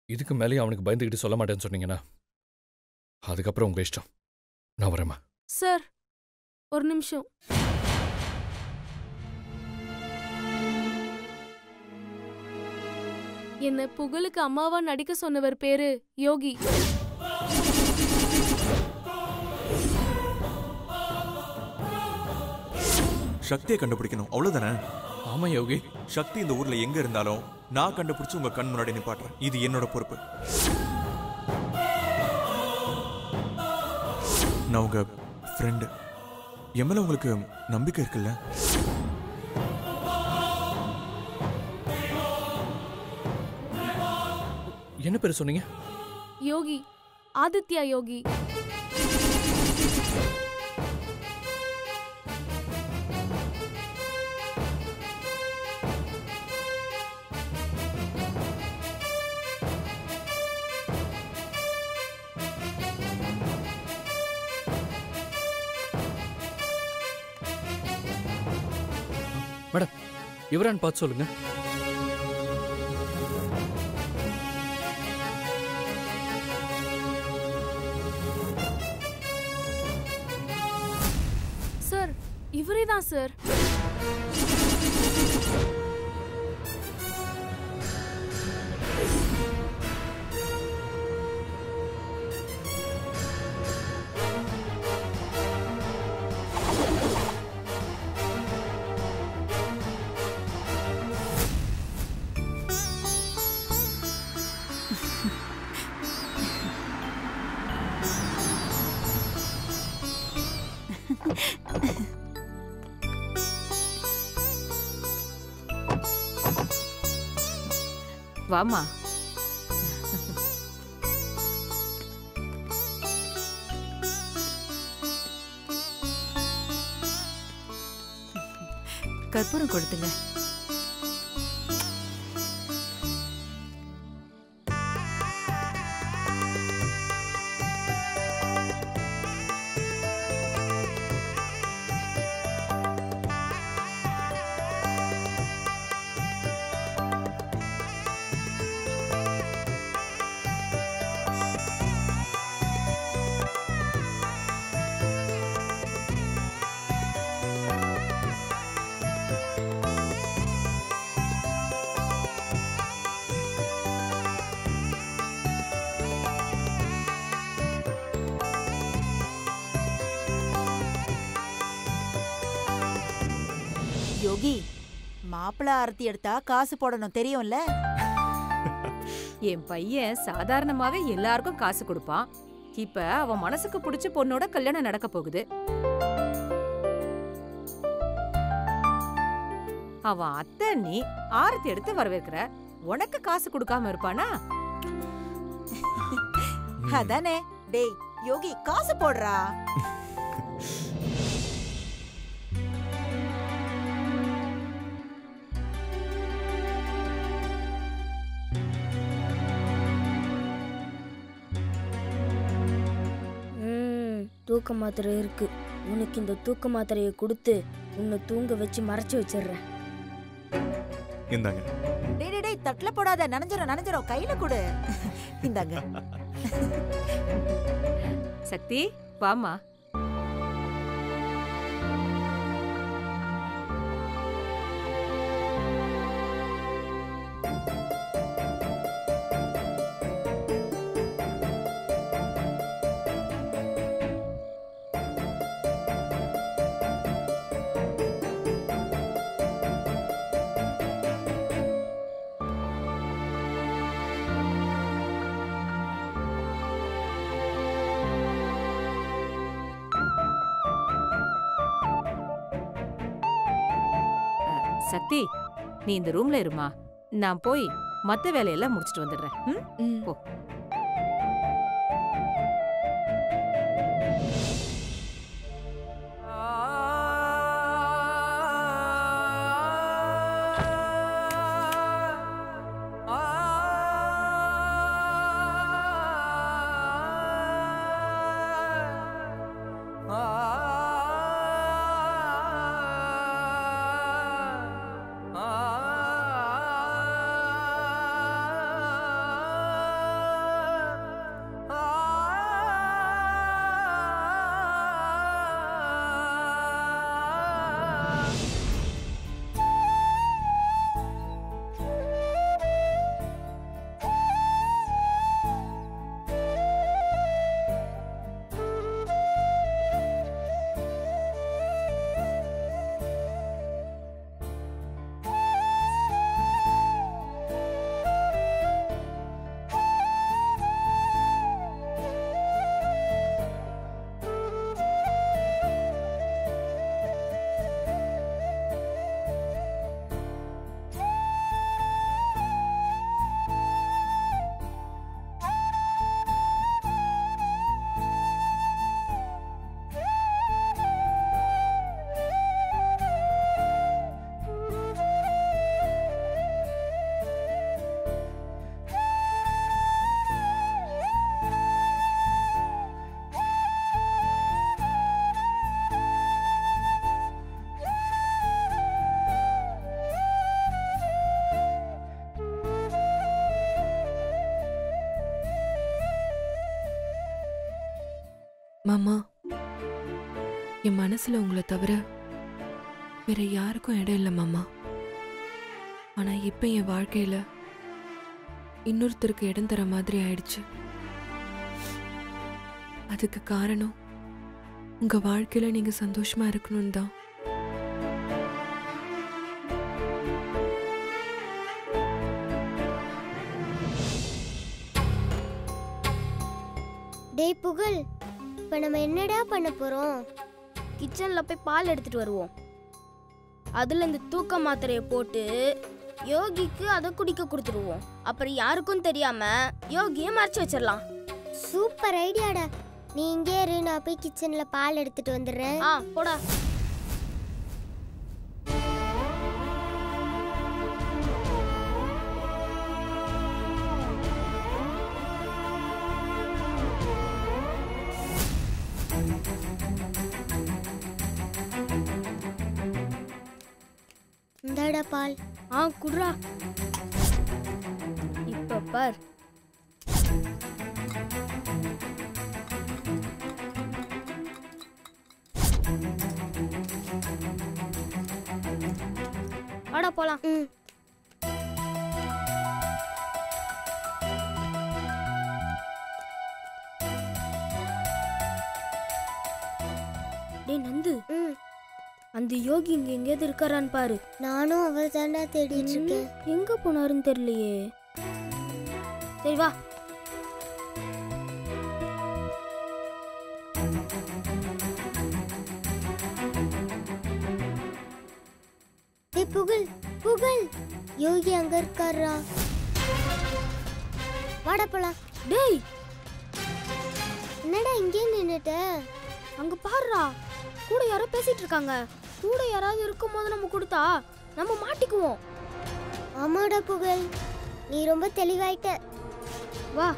இதுக்கு மேலேயும் அவனுக்கு பயந்துக்கிட்டு சொல்ல மாட்டேன்னு சொன்னீங்கன்னா அதுக்கப்புறம் உங்க இஷ்டம் நான் வரேம்மா சார் ஒரு நிமிஷம் என்ன புகழுக்கு அம்மாவா நடிக்க சொன்னவர் பேரு யோகி சக்தியை கண்டுபிடிக்கணும் அவ்வளவுதானே ஆமா யோகி சக்தி இந்த ஊர்ல எங்க இருந்தாலும் நான் கண்டுபிடிச்சு உங்க கண் முன்னாடி நிப்பாட்டுறேன் இது என்னோட பொறுப்பு நான் உங்க ஃப்ரெண்டு என் மேல உங்களுக்கு நம்பிக்கை இருக்குல்ல என்ன பேர் சொன்னீங்க யோகி ஆதித்யா யோகி மேடம் இவரான்னு பார்த்து சொல்லுங்க சார் இவரே தான் சார் வாமா கற்பூரம் கொடுத்துங்க யோகி மாப்பிள ஆரத்தி எடுத்தா காசு போடணும் தெரியும்ல என் பையன் சாதாரணமாவே எல்லாருக்கும் காசு கொடுப்பான் இப்ப அவன் மனசுக்கு பிடிச்ச பொண்ணோட கல்யாணம் நடக்க போகுது அவன் அத்தை நீ ஆரத்தி எடுத்து வரவேற்கிற உனக்கு காசு கொடுக்காம இருப்பானா அதானே டேய் யோகி காசு போடுறா ம், தூக்க மாத்திரை இருக்கு உனக்கு இந்த தூக்க மாத்திரையை கொடுத்து உன்னை தூங்க வச்சு மறைச்சு வச்சிடுறேன் இந்தாங்க டேய் டேய், டேய் தட்டுல போடாத நனைஞ்சிரும் நனைஞ்சிரும் கையில கொடு இந்தாங்க சக்தி வாமா சக்தி நீ இந்த ரூம்ல இருமா நான் போய் மத்த வேலையெல்லாம் முடிச்சிட்டு வந்துடுறேன் ம்? ம். போ ஆ மாமா என் மனசுல உங்களை தவிர வேற யாருக்கும் இடம் இல்லை மாமா ஆனா இப்ப என் வாழ்க்கையில இன்னொருத்தருக்கு இடம் தர மாதிரி ஆயிடுச்சு அதுக்கு காரணம் உங்க வாழ்க்கையில நீங்க சந்தோஷமா இருக்கணும் தான் டேய் புகழ் இப்ப நம்ம என்னடா பண்ண போறோம் கிச்சன்ல போய் பால் எடுத்துட்டு வருவோம் அதுல இந்த தூக்க மாத்திரையை போட்டு யோகிக்கு அதை குடிக்க கொடுத்துருவோம் அப்புறம் யாருக்கும் தெரியாம யோகியை மறைச்சு வச்சிடலாம் சூப்பர் ஐடியாடா நீ இங்கே இரு நான் போய் கிச்சன்ல பால் எடுத்துட்டு வந்துடுறேன் ஆ போடா இந்தாடா பால் ஆ குடுறா இப்ப பார் வாடா போலாம் ம் டேய் நந்து ம் அந்த யோகி இங்க எங்கேயாவது இருக்காரான்னு பாரு நானும் அவர் தாண்டா தேடிட்டு இருக்கேன் எங்க போனாருன்னு தெரியலையே சரி வா டேய் புகழ் புகழ் யோகி அங்க இருக்காரா வாடா போலாம் டேய் என்னடா இங்கே நின்னுட்ட அங்க பாருடா கூட யாரோ பேசிட்டு இருக்காங்க கூட யாராவது இருக்கும்போது நம்ம கொடுத்தா நம்ம மாட்டிக்குவோம் ஆமாடா புகழ் நீ ரொம்ப தெளிவாயிட்ட வா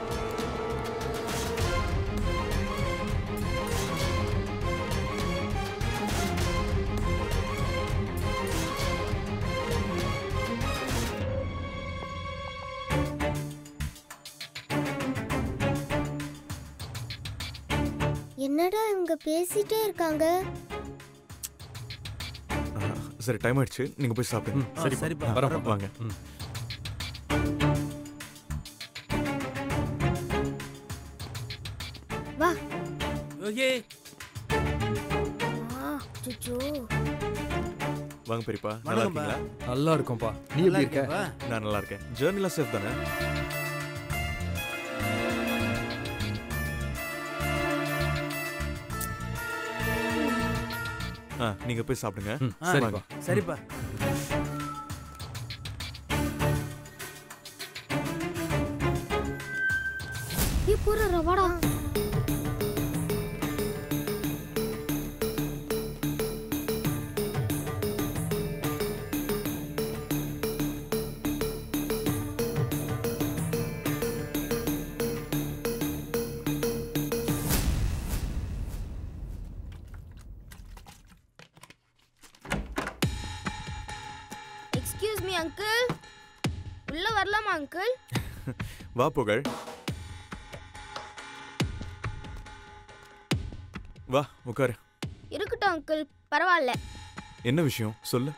என்னடா இவங்க பேசிட்டே இருக்காங்க ஆ, சரி டைம் ஆயிடுச்சு நீங்க போய் சாப்பிடுங்க சரி சரிப்பா வரேன் வாங்க வா யோகி ஆ சுச்சோ வாங்க பெரியப்பா நல்லா வணக்கம்ப்பா. இருக்கீங்களா நல்லா இருக்கும்பா நீ எப்படி இருக்க இருக்கேன்ப்பா. நான் நல்லா இருக்கேன் ஜேர்னிலாம் சேஃப் தானே ஆ நீங்க போய் சாப்பிடுங்க ம், ஆ, சரிப்பா சரிப்பா நீ போறா வாடா எக்ஸ்கியூஸ் மீ அங்கிள் உள்ள வரலாமா அங்கிள் வா புகழ் வா உட்காரு இருக்கட்டும் அங்கிள் பரவாயில்ல என்ன விஷயம் சொல்லு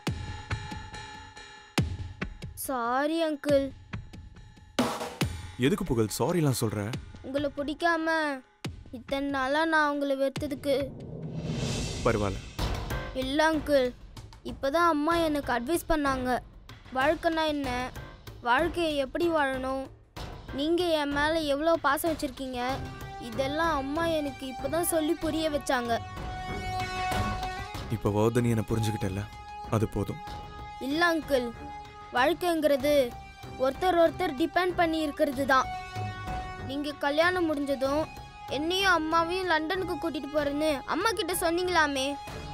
சாரி அங்கிள் எதுக்கு புகழ் சாரிலாம் சொல்ற உங்களை பிடிக்காம இத்தனை நாளாக நான் உங்களை வெறுத்ததுக்கு பரவாயில்ல இல்லை அங்கிள் இப்போதான் அம்மா எனக்கு அட்வைஸ் பண்ணாங்க வாழ்க்கைனா என்ன வாழ்க்கையை எப்படி வாழணும் நீங்கள் என் மேலே எவ்வளோ பாசம் வச்சுருக்கீங்க இதெல்லாம் அம்மா எனக்கு இப்போ தான் சொல்லி புரிய வச்சாங்க இப்போ வௌதனி என்னை புரிஞ்சுக்கிட்டல அது போதும் இல்லை அங்கிள் வாழ்க்கைங்கிறது ஒருத்தர் ஒருத்தர் டிபெண்ட் பண்ணி இருக்கிறது தான் நீங்கள் கல்யாணம் முடிஞ்சதும் என்னையும் அம்மாவையும் லண்டனுக்கு கூட்டிட்டு போறேன்னு அம்மா கிட்ட சொன்னீங்களாமே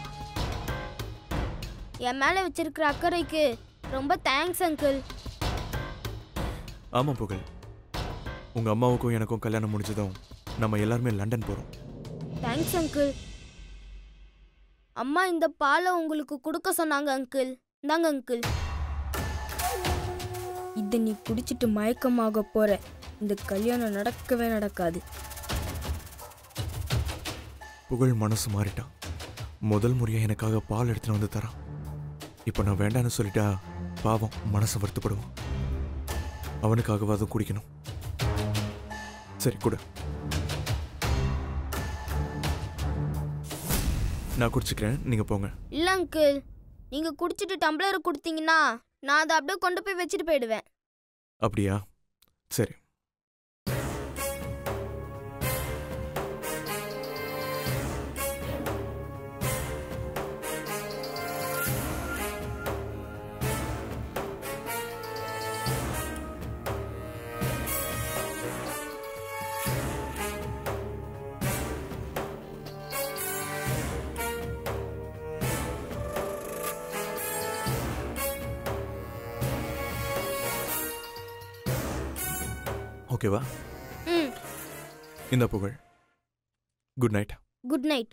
என் மேலே வச்சிருக்கிற அக்கறைக்கு ரொம்ப தேங்க்ஸ் அங்கிள் ஆமா புகழ் உங்க அம்மாவுக்கும் எனக்கும் கல்யாணம் முடிஞ்சதும் நம்ம எல்லாருமே லண்டன் போறோம் தேங்க்ஸ் அங்கிள் அம்மா இந்த பாலை உங்களுக்கு கொடுக்க சொன்னாங்க அங்கிள் இந்தாங்க அங்கிள் இதை நீ குடிச்சிட்டு மயக்கமாக போற இந்த கல்யாணம் நடக்கவே நடக்காது புகழ் மனசு மாறிட்டான் முதல் முறையா எனக்காக பால் எடுத்துன்னு வந்து தரான் இப்போ நான் வேண்டான்னு சொல்லிட்டா பாவம் மனசு வருத்தப்படுவான் அவனுக்காகவாது குடிக்கணும் சரி கொடு நான் குடிச்சுக்கிறேன் நீங்க போங்க இல்ல அங்கிள் நீங்க குடிச்சிட்டு டம்ளரை கொடுத்தீங்கன்னா நான் அதை அப்படியே கொண்டு போய் வச்சுட்டு போயிடுவேன் அப்படியா சரி ஓகேவா ம் இந்த புகழ் குட் நைட் குட் நைட்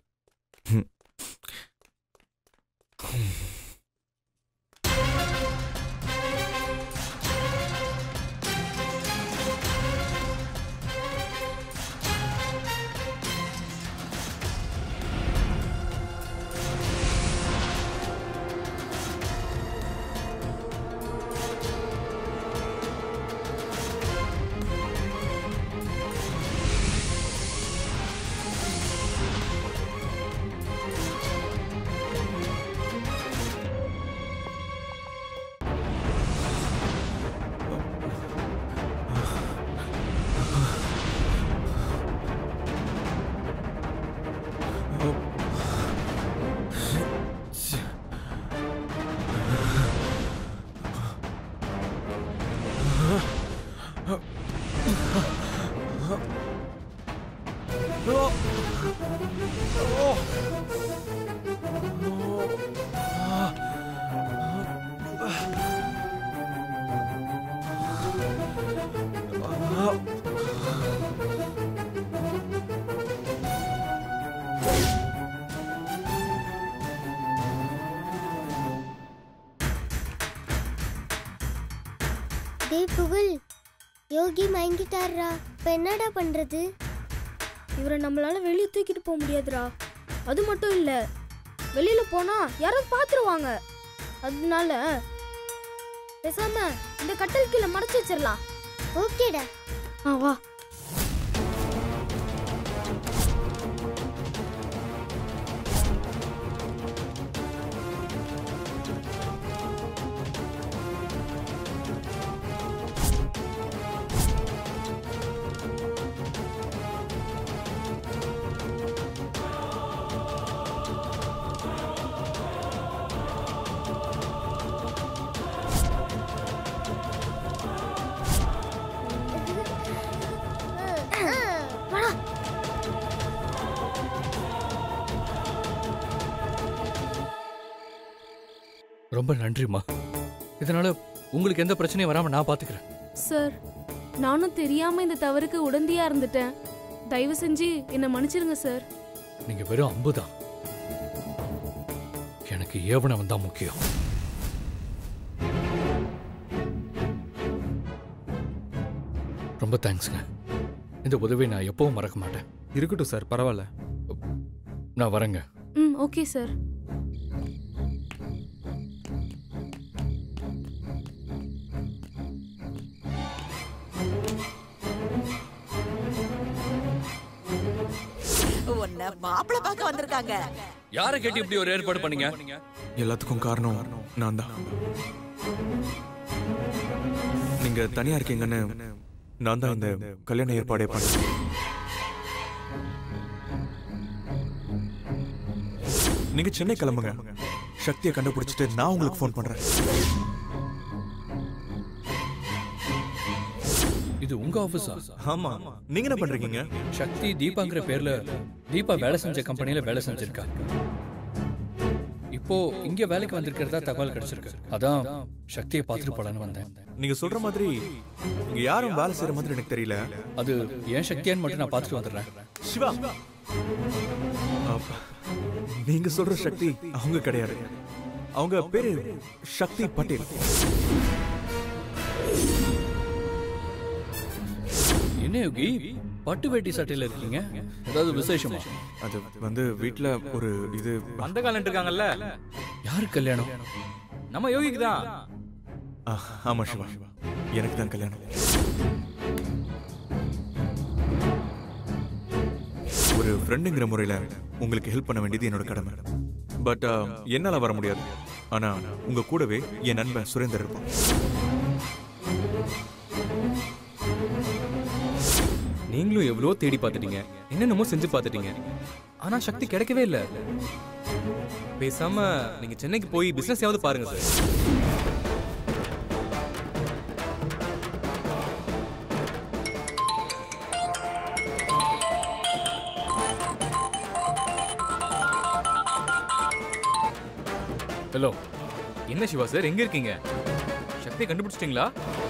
டேய் புகழ் யோகி மயங்கிட்டாருடா இப்போ என்னடா பண்றது இவரை நம்மளால வெளியே தூக்கிட்டு போக முடியாதுடா அது மட்டும் இல்ல வெளியில போனா யாராவது பாத்துருவாங்க அதனால பேசாம இந்த கட்டல் கீழே மறைச்சு வச்சிடலாம் ஓகேடா ஆ வா ரொம்ப நன்றிம்மா இதனால உங்களுக்கு எந்த பிரச்சனையும் வராம நான் பாத்துக்கிறேன் சார் நானும் தெரியாம இந்த தவறுக்கு உடந்தையா இருந்துட்டேன் தயவு செஞ்சு என்னை மன்னிச்சிருங்க சார் நீங்க வெறும் அம்புதான் எனக்கு ஏவனவன் தான் முக்கியம் ரொம்ப தேங்க்ஸ்ங்க இந்த உதவியை நான் எப்பவும் மறக்க மாட்டேன் இருக்கட்டும் சார் பரவாயில்ல நான் வரேங்க ம் ஓகே சார் உன்னை மாப்பிளை பார்க்க வந்திருக்காங்க யாரை கேட்டு இப்படி ஒரு ஏற்பாடு பண்ணீங்க எல்லாத்துக்கும் காரணம் நான் தான் நீங்க தனியா இருக்கீங்கன்னு நான் தான் இந்த கல்யாண ஏற்பாடே பண்ணேன் நீங்க சென்னை கிளம்புங்க சக்தியை கண்டுபிடிச்சிட்டு நான் உங்களுக்கு ஃபோன் பண்றேன் இது உங்க ஆபீஸா ஆமா நீங்க என்ன பண்றீங்க சக்தி தீபாங்கிற பேர்ல தீபா வேலை செஞ்ச கம்பெனில வேலை செஞ்சிருக்கா இப்போ இங்க வேலைக்கு வந்திருக்கிறதா தகவல் கிடைச்சிருக்கு அதான் சக்தியை பார்த்துட்டு போலான்னு வந்தேன் நீங்க சொல்ற மாதிரி இங்க யாரும் வேலை செய்யற மாதிரி எனக்கு தெரியல அது ஏன் சக்தியான்னு மட்டும் நான் பார்த்துட்டு வந்துடுறேன் சிவா அப்ப, நீங்க சொல்ற சக்தி அவங்க கிடையாது அவங்க பேரு சக்தி பட்டேல் என்ன யோகி பட்டு வேட்டி சட்டையில இருக்கீங்க ஏதாவது விசேஷமா அது வந்து வீட்டில் ஒரு இது அந்த காலன் இருக்காங்கல்ல யாரு கல்யாணம் நம்ம யோகிக்கு தான் ஆ, ஆமா சிவா எனக்கு தான் கல்யாணம் ஒரு ஃப்ரெண்டுங்கிற முறையில் உங்களுக்கு ஹெல்ப் பண்ண வேண்டியது என்னோட கடமை பட் என்னால் வர முடியாது ஆனா உங்க கூடவே என் நண்பன் சுரேந்தர் இருப்பான் நீங்களும் எவ்வளோ தேடி பார்த்துட்டீங்க என்னென்னமோ செஞ்சு பார்த்துட்டீங்க ஆனா சக்தி கிடைக்கவே இல்லை பேசாம நீங்க சென்னைக்கு போய் பிசினஸ் யாவது பாருங்க சார் ஹலோ என்ன சிவா சார் எங்க இருக்கீங்க சக்தியை கண்டுபிடிச்சிட்டீங்களா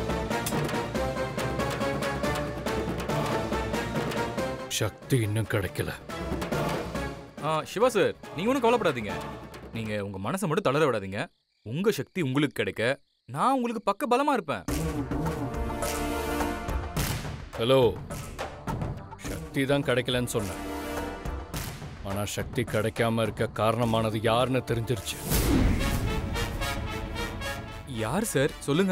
சக்தி இன்னும் கிடைக்கல ஆ சிவா சார் நீங்க ஒன்றும் கவலைப்படாதீங்க நீங்க உங்க மனசை மட்டும் தளர விடாதீங்க உங்க சக்தி உங்களுக்கு கிடைக்க நான் உங்களுக்கு பக்க பலமா இருப்பேன் ஹலோ சக்தி தான் கிடைக்கலன்னு சொன்னேன் ஆனா சக்தி கிடைக்காம இருக்க காரணமானது யாருன்னு தெரிஞ்சிருச்சு யார் சார் சொல்லுங்க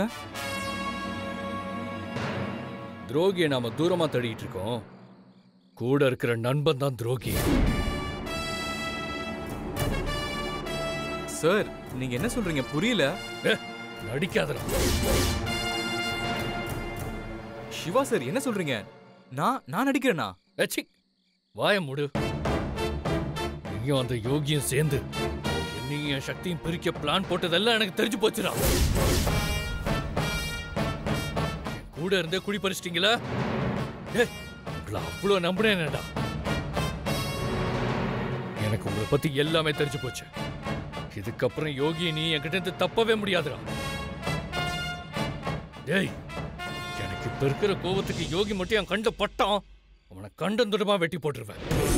துரோகியை நாம தூரமா தேடிட்டு இருக்கோம் கூட இருக்கிற நண்பன் தான் துரோகி சார் நீங்க என்ன சொல்றீங்க புரியல நடிக்காதடா சிவா சார் என்ன சொல்றீங்க நான் நான் நடிக்கிறேனா ஏச்சி வாய மூடு நீயும் அந்த யோகியும் சேர்ந்து என்னையும் என் சக்தியும் பிரிக்க பிளான் போட்டதெல்லாம் எனக்கு தெரிஞ்சு போச்சுடா என் கூட இருந்தே குடி பறிச்சிட்டீங்களா ஏய், உங்களை அவ்வளோ நம்பினேன்டா எனக்கு உங்களை பத்தி எல்லாமே தெரிஞ்சு போச்சு இதுக்கப்புறம் யோகி நீ என்கிட்ட இருந்து தப்பவே முடியாதுடா டேய் எனக்கு இப்ப இருக்கிற கோவத்துக்கு யோகி மட்டும் என் கண்ட பட்டான் அவனை கண்டம் துடமா வெட்டி போட்டுருவேன்